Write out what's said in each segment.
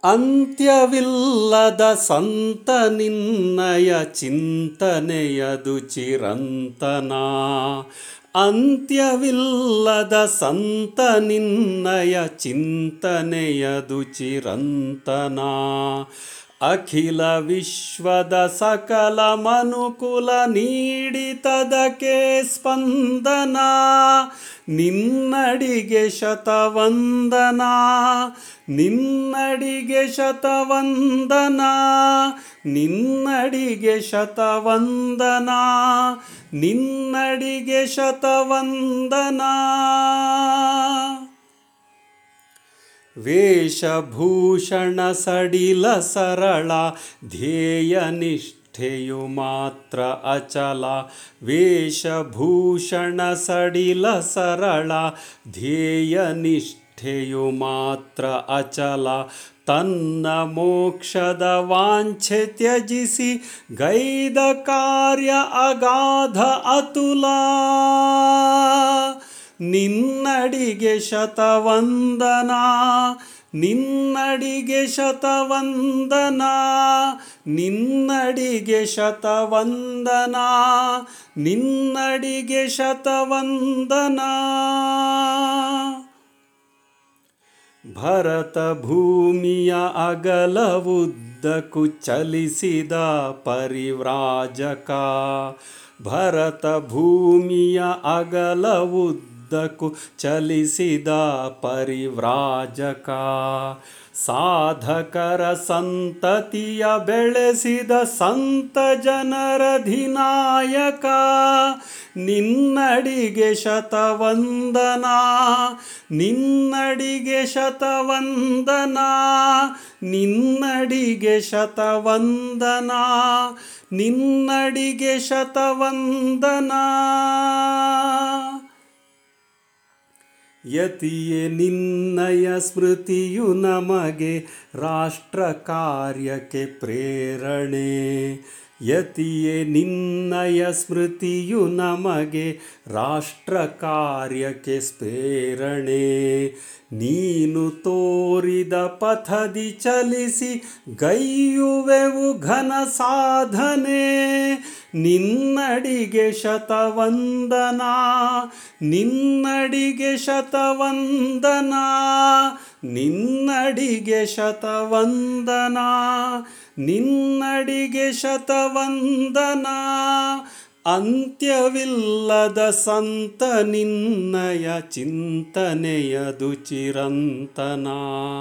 ಅಂತ್ಯವಿಲ್ಲದ ಸಂತ ನಿನ್ನಯ ಚಿಂತನೆಯದು ಚಿರಂತನ ಅಂತ್ಯವಿಲ್ಲದ ಸಂತ ನಿನ್ನಯ ಚಿಂತನೆಯದು ಚಿರಂತನ ಅಖಿಲ ವಿಶ್ವದ ಸಕಲ ಮನುಕುಲ ನೀಡಿತದಕ್ಕೆ ಸ್ಪಂದನ ನಿನ್ನಡಿಗೆ ಶತವಂದನ ನಿನ್ನಡಿಗೆ ಶತವಂದನ ನಿನ್ನಡಿಗೆ ಶತವಂದನ ನಿನ್ನಡಿಗೆ ಶತವಂದನ ವೇಷಭೂಷಣ ಸಡಿಲ ಸರಳ ಧ್ಯೇಯ ನಿಷ್ಠೆಯು ಮಾತ್ರ ಅಚಲ ವೇಷಭೂಷಣ ಸಡಿಲ ಸರಳ ಧ್ಯೇಯ ನಿಷ್ಠೆಯು ಮಾತ್ರ ಅಚಲ ತನ್ನ ಮೋಕ್ಷದ ವಾಂಛೆ ತ್ಯಜಿಸಿ ಗೈದ ಕಾರ್ಯ ಅಗಾಧ ಅತುಲ ನಿನ್ನಡಿಗೆ ಶತವಂದನ ನಿನ್ನಡಿಗೆ ಶತವಂದನ ನಿನ್ನಡಿಗೆ ಶತವಂದನ ನಿನ್ನಡಿಗೆ ಶತವಂದನ ಭರತ ಭೂಮಿಯ ಅಗಲವುದ್ದಕ್ಕೂ ಚಲಿಸಿದ ಪರಿವ್ರಾಜಕ ಭರತ ಭೂಮಿಯ ಅಗಲವುದ್ದಕ್ಕೂ ಚಲಿಸಿದ ಪರಿವ್ರಾಜಕ ಸಾಧಕರ ಸಂತತಿಯ ಬೆಳೆಸಿದ ಸಂತ ಜನರಧಿನಾಯಕ ನಿನ್ನಡಿಗೆ ಶತವಂದನ ನಿನ್ನಡಿಗೆ ಶತವಂದನ ನಿನ್ನಡಿಗೆ ಶತವಂದನ ನಿನ್ನಡಿಗೆ ಶತವಂದನ ಯತಿಯೇ ನಿನ್ನಯ ಸ್ಮೃತಿಯು ನಮಗೆ ರಾಷ್ಟ್ರ ಕಾರ್ಯಕ್ಕೆ ಪ್ರೇರಣೆ ಯತಿಯೇ ನಿನ್ನಯ ಸ್ಮೃತಿಯು ನಮಗೆ ರಾಷ್ಟ್ರ ಕಾರ್ಯಕ್ಕೆ ಪ್ರೇರಣೆ ನೀನು ತೋರಿದ ಪಥದಿ ಚಲಿಸಿ ಗೈಯುವೆವು ಘನ ಸಾಧನೆ ನಿನ್ನಡಿಗೆ ಶತವಂದನ ನಿನ್ನಡಿಗೆ ಶತವಂದನ ನಿನ್ನಡಿಗೆ ಶತವಂದನ ನಿನ್ನಡಿಗೆ ಶತವಂದನ ಅಂತ್ಯವಿಲ್ಲದ ಸಂತ ನಿನ್ನಯ ಚಿಂತನೆಯದು ಚಿರಂತನ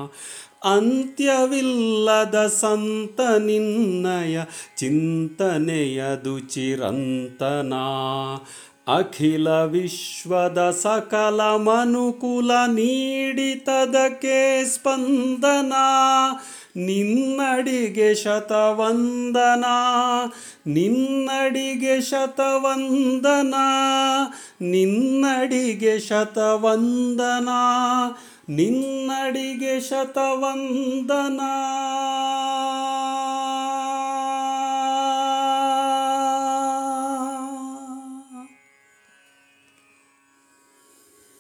ಅಂತ್ಯವಿಲ್ಲದ ಸಂತ ನಿನ್ನಯ ಚಿಂತನೆಯದು ಚಿರಂತನ ಅಖಿಲ ವಿಶ್ವದ ಸಕಲ ಮನುಕುಲ ನೀಡಿತದಕ್ಕೆ ಸ್ಪಂದನ ನಿನ್ನಡಿಗೆ ಶತವಂದನ ನಿನ್ನಡಿಗೆ ಶತವಂದನ ನಿನ್ನಡಿಗೆ ಶತವಂದನ ನಿನ್ನಡಿಗೆ ಶತವಂದನ